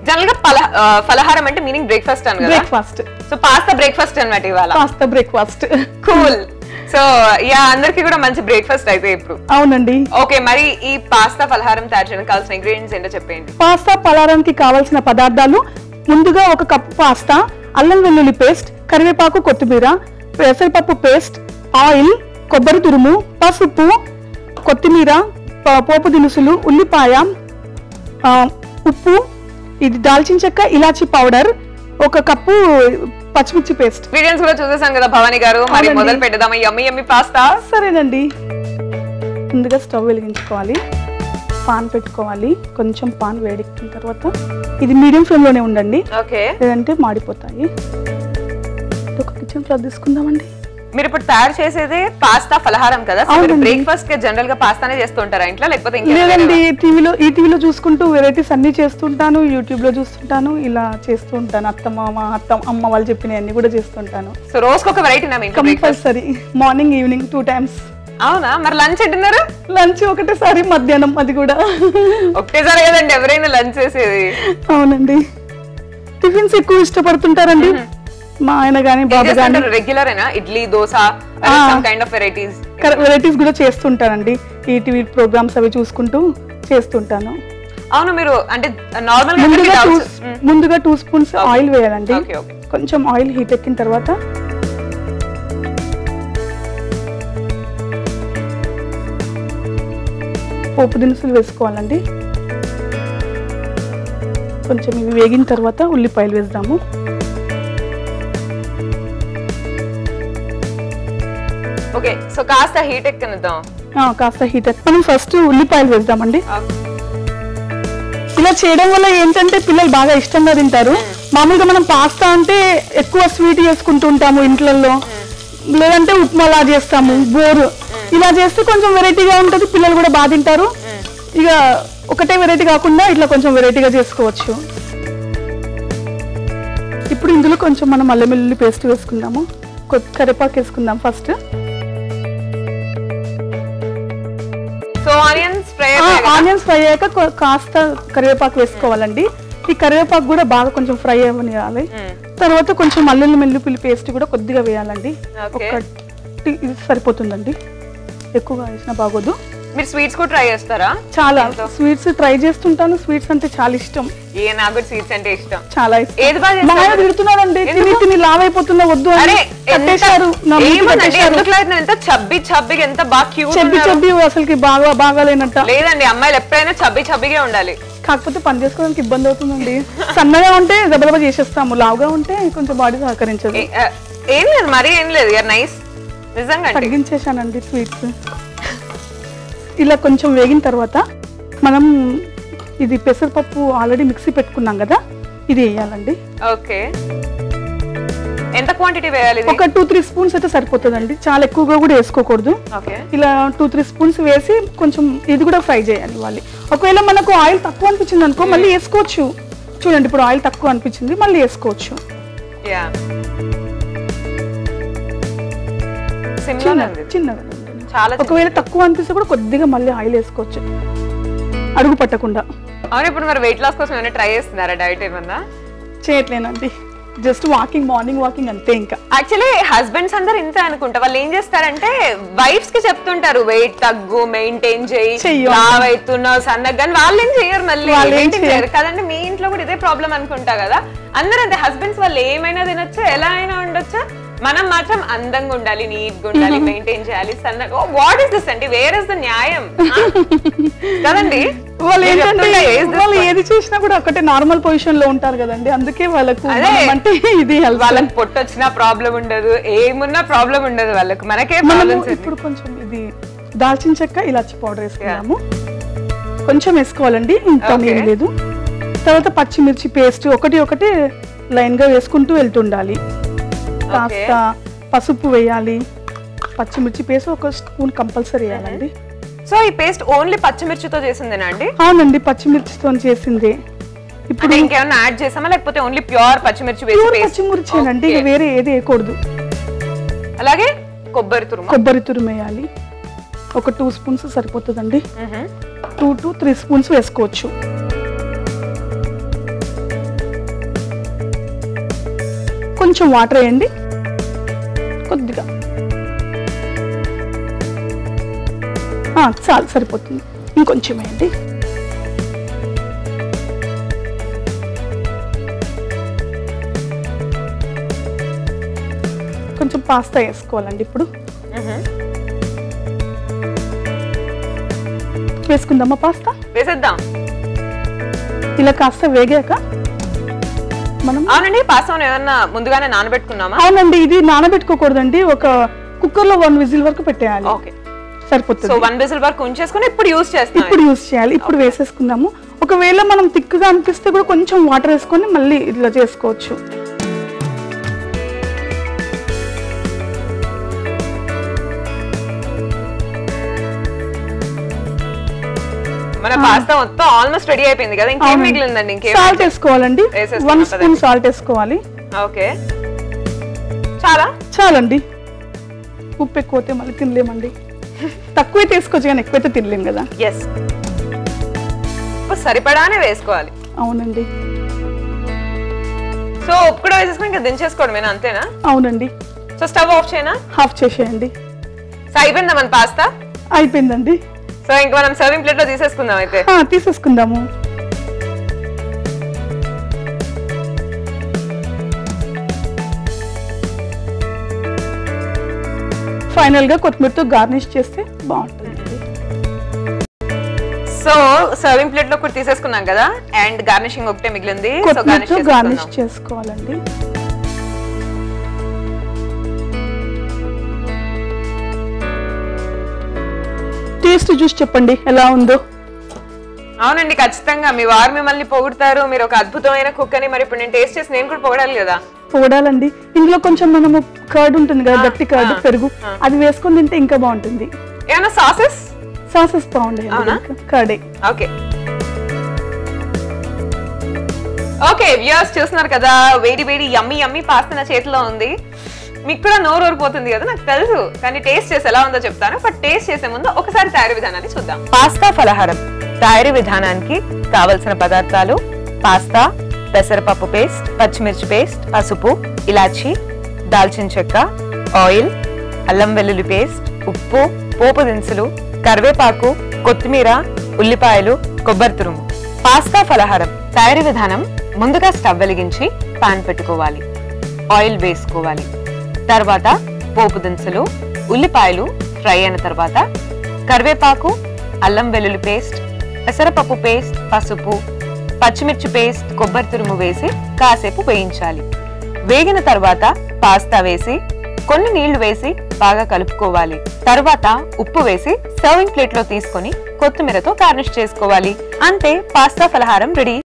General గా పల- ఆ, ఫలహారం అంటే మీనింగ్ బ్రేక్ఫాస్ట్ అని కదా బ్రేక్ఫాస్ట్ సో పాస్తా బ్రేక్ఫాస్ట్ అనమాట ఇవాళ pasta breakfast cool so yeah అందరికి కూడా మంచి బ్రేక్ఫాస్ట్ అయితే ఇప్పుడు అవునండి ఓకే మరి ఈ పాస్తా ఫలహారం తయారు చేయడానికి కావాల్సిన ఇంగ్రీడియంట్స్ ఏంటో చెప్పండి పాస్తా పలారానికి కావాల్సిన పదార్థాలు ముందుగా ఒక కప్పు పాస్తా అల్లం వెల్లుల్లి పేస్ట్ కరివేపాకు కొత్తిమీర పెసరపప్పు పేస్ట్ ఆయిల్ కొబ్బరి తురుము పసుపు కొత్తిమీర ప- పోపు దినుసులు ఉల్లిపాయ ఆ, ఉప్పు ఇది దాల్చిన చెక్క ఇలాచి పౌడర్ ఒక కప్పు పచ్చిమిర్చి పేస్ట్ ఇంగ్రీడియంట్స్ కూడా చూసేసాం కదా భవానీ గారు మరి అవునండి. మొదలు పెడదామా యమ్మి యమ్మి పాస్తా సరేనండి ముందుగా స్టవ్ వెలిగించుకోవాలి పాన్ పెట్టుకోవాలి కొంచెం పాన్ వేడెక్కిన తర్వాత ఇది మీడియం ఫ్లేమ్లోనే ఉండండి ఓకే లేదంటే మాడిపోతాయి ఒక కిచెన్ క్లాత్ తీసుకుందామండి మీరు ఇప్పుడు తయారు చేసేది పాస్తా ఫలహారం కదా సో మీరు అవునండి. బ్రేక్ఫాస్ట్ కి జనరల్ గా పాస్తానే చేస్తూ ఉంటారా ఇంట్లో లేకపోతే ఇంకేమైనా లేదండి టీవీలో ఈ టీవీలో చూసుకుంటూ వెరైటీస్ అన్ని చేస్తుంటాను యూట్యూబ్ లో చూస్తుంటాను ఇలా చేస్తూ ఉంటాను అత్తమ్మ మా అత్త అమ్మ వాళ్ళు చెప్పినవి అన్ని కూడా చేస్తుంటాను సో రోజుకి ఒక వెరైటీ నా మీ ఇంట్లో breakfast? Compulsory morning evening two times అవునా మరి లంచ్ డిన్నర్ లంచ్ ఒకటేసారి మధ్యాహ్నం అది కూడా ఒకటేసారి కదండి ఎవరైనా లంచ్ చేసేది అవునండి టిఫిన్స్ ఎక్కువ ఇష్టపడుతుంటారండి మా ఆయన కానీ బాబు కానీ రెగ్యులర్ అయినా idli dosa some kind of varieties varieties కూడా చేస్తుంటానండి ఈ టీవీ ప్రోగ్రామ్స్ అవి చూసుకుంటూ చేస్తుంటాను అవును మీరు అంటే నార్మల్ ముందుగా గా టూ ముందుగా టూ స్పూన్స్ ఆయిల్ వేయాలండి ఓకే ఓకే కొంచెం ఆయిల్ హీట్ ఎక్కిన తర్వాత పోపు దినుసులు వేసుకోవాలండి కొంచెం ఇవి వేగిన తర్వాత ఉల్లిపాయలు వేద్దాము ఓకే సో కాస్త హీట్ ఎక్కనిద్దాం ఆ, కాస్త హీట్ ఎక్కి మనం ఫస్ట్ ఉల్లిపాయలు వేద్దామండి ఇలా చేయడం వల్ల ఏంటంటే పిల్లలు బాగా ఇష్టంగా తింటారు మామూలుగా మనం పాస్తా అంటే ఎక్కువ స్వీట్ చేసుకుంటూ ఉంటాము ఇంట్లలో లేదంటే ఉప్మాలా చేస్తాము బోరు ఇలా చేస్తే కొంచెం వెరైటీగా ఉంటుంది పిల్లలు కూడా బాగా తింటారు ఇక ఒకటే వెరైటీ కాకుండా ఇట్లా కొంచెం వెరైటీగా చేసుకోవచ్చు ఇప్పుడు ఇందులో కొంచెం మనం అల్లం వెల్లుల్లి పేస్ట్ వేసుకుందాము కొ- కరివేపాకు వేసుకుందాం first so onions fry onions fry అయ్యాక కొ- కాస్త కరివేపాకు వేసుకోవాలండి ఈ కరివేపాకు కూడా బాగా కొంచెం ఫ్రై అవ్వనియాలి తర్వాత కొంచెం అల్లం మెల్లిపిల్లి పేస్ట్ కూడా కొద్దిగా వేయాలండి Okay. ఒక టీ- ఇది సరిపోతుందండి ఎక్కువగా వేసినా బాగోదు మీరు స్వీట్స్ కూడా ట్రై చేస్తారా చాలా స్వీట్స్ ట్రై చేస్తుంటాను స్వీట్స్ అంటే చాలా ఇష్టం ఏ నాకు కూడా స్వీట్స్ అంటే ఇష్టం చాలా ఇష్టం ఏది బాగా మా ఆయన చేస్తారు తిడుతున్నాడండి తిని ఎందుకు? తిని లావ్ అయిపోతున్నా వద్దు అని అరే కట్టేశారు నా మీదకి ఏమనండి కట్టేశారు. ఎందుకు లేదు ఎంత చబ్బి చబ్బిగా ఎంత బాగా క్యూట్ చెబ్బి చెబ్బి అసలుకి బాగా బాగాలేనట్ట లేదండి అమ్మాయిలు ఎప్పుడైనా చబ్బి చబ్బిగా ఉండాలి కాకపోతే పని చేసుకోవడానికి ఇబ్బంది అవుతుందండి సన్నగా ఉంటే దెబ్బదెబ్బ చేసేస్తాము లావుగా ఉంటే కొంచెం బాడీ సహకరించదు ఏ- ఆ, ఏం లేదు మరీ ఏం లేదు యార్ నైస్ నిజంగా అండి తగ్గించేశానండి స్వీట్స్ ఇలా కొంచెం వేగిన తర్వాత మనం ఇది పెసరపప్పు ఆల్రెడీ మిక్సీ పెట్టుకున్నాం కదా ఇది వేయాలండి ఓకే ఎంత క్వాంటిటీ వేయాలి ఇది ఒక టూ త్రీ స్పూన్స్ అయితే సరిపోతుందండి చాలా ఎక్కువగా కూడా వేసుకోకూడదు ఓకే ఇలా టూ త్రీ స్పూన్స్ వేసి కొంచెం ఇది కూడా ఫ్రై చేయాలి వాళ్ళు ఒకవేళ మనకు ఆయిల్ తక్కువ అనిపించింది అనుకో మళ్ళీ వేసుకోవచ్చు చూడండి ఇప్పుడు ఆయిల్ తక్కువ అనిపించింది మళ్ళీ వేసుకోవచ్చు యా సిమ్లో చిన్న ఉంది ఇది. చిన్నగా చాలా చిన్న. ఒకవేళ తక్కువ అనిపిస్తే కూడా కొద్దిగా మళ్ళీ ఆయిల్ వేసుకోవచ్చు అడుగు పట్టకుండా అవును ఇప్పుడు మరి వెయిట్ లాస్ కోసం ఏమైనా ట్రై చేస్తున్నారా డైట్ ఏమన్నా చేయట్లేనండి జస్ట్ వాకింగ్ మార్నింగ్ వాకింగ్ అంతే ఇంకా యాక్చువల్లీ హస్బెండ్స్ అందరు ఇంతే అనుకుంటా వాళ్ళు ఏం చేస్తారంటే వైఫ్స్ కి చెప్తుంటారు వెయిట్ తగ్గు మెయింటైన్ చేయి చెయ్యు. లావ్ అవుతున్నావు సన్నగా కానీ వాళ్ళు ఏం చేయరు మళ్ళీ వాళ్ళు ఏం Maintain చేయరు కదండి మీ ఇంట్లో కూడా ఇదే ప్రాబ్లం అనుకుంటా కదా అందరూ అంతే హస్బెండ్స్ వాళ్ళు ఏమైనా తినొచ్చు ఎలా అయినా ఉండొచ్చు మనం మాత్రం అందంగా ఉండాలి నీట్ గా ఉండాలి మెయింటైన్ చేయాలి సన్నగా వాట్ ఇస్ దిస్ అండి వేర్ ఇస్ ద న్యాయం ఆ? కదండి వాళ్ళు మీరు ఏంటంటే చెప్తుంటే is this వాళ్ళు ఏది చేసినా కూడా ఒకటే నార్మల్ పొజిషన్ లో ఉంటారు కదండి అందుకే వాళ్ళకు అదే. మనం అంటే ఇది help. వాళ్ళకి పొట్టు వచ్చినా ప్రాబ్లం ఉండదు ఏమున్నా ప్రాబ్లం ఉండదు వాళ్ళకి మనకే మనము ప్రాబ్లమ్స్ ఇప్పుడు కొంచెం ఇది దాల్చిన చెక్క ఇలాచి పౌడర్ వేసుకున్నాము కొంచెం వేసుకోవాలండి ఇంత Okay. ఏం లేదు తర్వాత పచ్చిమిర్చి పేస్ట్ ఒకటి ఒకటి లైన్ గా వేసుకుంటూ వెళ్తుండాలి కాస్త పసుపు వేయాలి పచ్చిమిర్చి పేస్ట్ ఒక స్పూన్ కంపల్సరీ వేయాలండి సో ఈ పేస్ట్ ఓన్లీ పచ్చిమిర్చితో చేసిందేనా అండి అవునండి పచ్చిమిర్చితో చేసింది ఇప్పుడు అంటే ఇంకేమైనా యాడ్ చేసామా లేకపోతే ఓన్లీ ప్యూర్ పచ్చిమిర్చి వేసి ప్యూర్ పేస్ట్ పచ్చిమిర్చేనండి ఇక వేరే ఏది వేయకూడదు అలాగే కొబ్బరి తురుము కొబ్బరి తురుము వేయాలి ఒక టూ స్పూన్స్ సరిపోతుందండి మ్హూ. టూ టు త్రీ స్పూన్స్ వేసుకోవచ్చు ఇంకొంచెం వాటర్ వేయండి కొద్దిగా ఆ, చాలు సరిపోతుంది ఇంకొంచెం వేయండి కొంచెం పాస్తా వేసుకోవాలండి ఇప్పుడు వేసుకుందామా పాస్తా వేసేద్దాం ఇలా కాస్త వేగాక మనం అవునండి పాస్తా ఏమన్నా ముందుగానే నానబెట్టుకున్నామా అవునండి ఇది నానబెట్టుకోకూడదండి ఒక కుక్కర్ లో వన్ విజిల్ వరకు పెట్టేయాలి ఓకే సో సరిపోతుంది వన్ విజిల్ వరకు ఉంచేసుకుని ఇప్పుడు యూస్ చేస్తాం ఇప్పుడు యూస్ చేయాలి ఇప్పుడు వేసేసుకుందాము ఒకవేళ మనం తిక్కుగా అనిపిస్తే కూడా కొంచెం వాటర్ వేసుకొని మళ్ళీ ఇట్లా చేసుకోవచ్చు మన పాస్తా మొత్తం ఆల్మోస్ట్ రెడీ అయిపోయింది కదా ఇంకేం మిగిలిందండి ఇంకేం సాల్ట్ వేసుకోవాలండి వేసేసుకున్నాం వన్ స్పూన్ సాల్ట్ వేసుకోవాలి ఓకే చాలా చాలండి ఉప్పు ఎక్కువైతే మళ్ళీ తినలేమండి తక్కువైతే వేసుకోవచ్చు కానీ ఎక్కువైతే తినలేం కదా ఎస్ సరిపడానే వేసుకోవాలి అవునండి సో ఉప్పు కూడా వేసేసుకుని ఇంకా దించేసుకోవడమేనా అంతేనా అవునండి సో స్టవ్ ఆఫ్ చేయనా హాఫ్ చేసేయండి సో అయిపోయిందా మన పాస్తా అయిపోయిందండి సో ఇంకా మనం సర్వింగ్ ప్లేట్ లో తీసేసుకుందాం అయితే ఆ, తీసేసుకుందాము ఫైనల్ గా కొత్తిమీరతో గార్నిష్ చేస్తే బాగుంటుంది సో సర్వింగ్ ప్లేట్ లో కూడా తీసేసుకున్నాం కదా అండ్ గార్నిషింగ్ ఒకటే మిగిలింది సో గార్నిష్ కొత్తిమీరతో గార్నిష్ చేసుకుందాం చేసుకోవాలండి టేస్ట్ చూసి చెప్పండి ఎలా ఉందో అవునండి ఖచ్చితంగా మీ వారు మిమ్మల్ని పొగుడతారు మీరు ఒక అద్భుతమైన కుక్ అని మరి ఇప్పుడు నేను టేస్ట్ చేసి నేను కూడా పొగడాలి కదా పొగడాలండి ఇందులో కొంచెం మనము కర్డ్ ఉంటుంది కదా గట్టి కర్డ్ ఆ, పెరుగు ఆ. అది వేసుకొని తింటే ఇంకా బాగుంటుంది ఏమైనా సాసెస్ సాసెస్ బాగుంటాయి అవునా? కర్డే ఓకే ఓకే వ్యూయర్స్ చూస్తున్నారు కదా వేడి వేడి యమ్మి యమ్మి పాస్తా నా చేతిలో ఉంది మీకు కూడా నోరు ఊరిపోతుంది కదా నాకు తెలుసు కానీ టేస్ట్ చేసి ఎలా ఉందో చెప్తాను బట్ టేస్ట్ చేసే ముందు ఒకసారి తయారీ విధానాన్ని చూద్దాం పాస్తా ఫలహారం తయారీ విధానానికి కావలసిన పదార్థాలు పాస్తా పెసరపప్పు పేస్ట్ పచ్చిమిర్చి పేస్ట్ పసుపు ఇలాచి దాల్చిన చెక్క ఆయిల్ అల్లం వెల్లుల్లి పేస్ట్ ఉప్పు పోపు దినుసులు కరివేపాకు కొత్తిమీర ఉల్లిపాయలు కొబ్బరి తురుము పాస్తా ఫలహారం తయారీ విధానం ముందుగా స్టవ్ వెలిగించి పాన్ పెట్టుకోవాలి ఆయిల్ వేసుకోవాలి తర్వాత పోపు దినుసులు ఉల్లిపాయలు ఫ్రై అయిన తర్వాత కరివేపాకు అల్లం వెల్లుల్లి పేస్ట్ పెసరపప్పు పేస్ట్ పసుపు పచ్చిమిర్చి పేస్ట్ కొబ్బరి తురుము వేసి కాసేపు వేయించాలి వేగిన తర్వాత పాస్తా వేసి కొన్ని నీళ్లు వేసి బాగా కలుపుకోవాలి తర్వాత ఉప్పు వేసి సర్వింగ్ ప్లేట్ లో తీసుకొని కొత్తిమీరతో గార్నిష్ చేసుకోవాలి అంతే పాస్తా ఫలహారం రెడీ